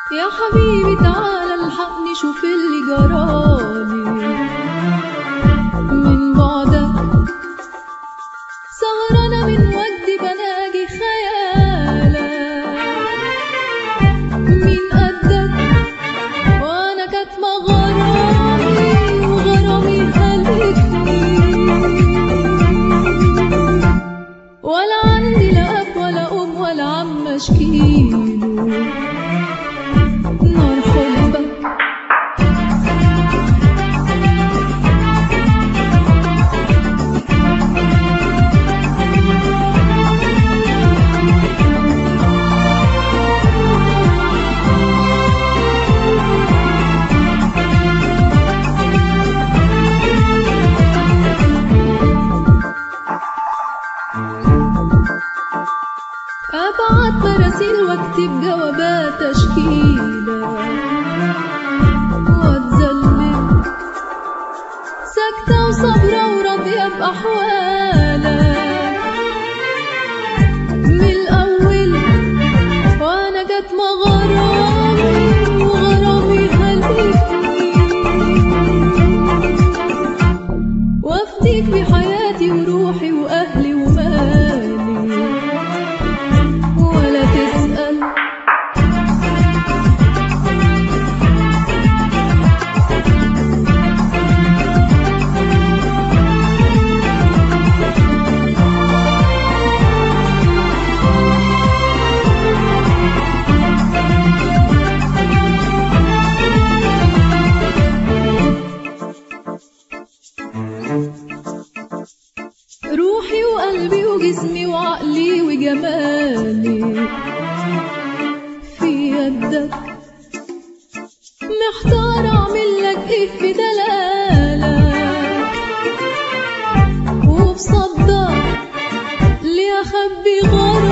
يا حبيبي تعال الحقني شوف اللي جرالي من بعدك سهرانة من وجدي بناجي خيالك مين قدك وانا كاتمة غرامي وغرامي هلكني ولا عندي لا اب ولا ام ولا عم اشكيله نار حبك أبعت مراسيل واكتب جوابات تشكيلة واتذلل ساكتة وصابرة وراضية بأحوالك من الأول وأنا جت غرامي وغرامي هلكني وافديك بحياتي وروحي وأهلي ومالي ولا تسأل روحي وقلبي وجسمي وعقلي وجمالي في يدك محتار اعمل لك ايه في دلالك وبصدق ليه اخبي غرامي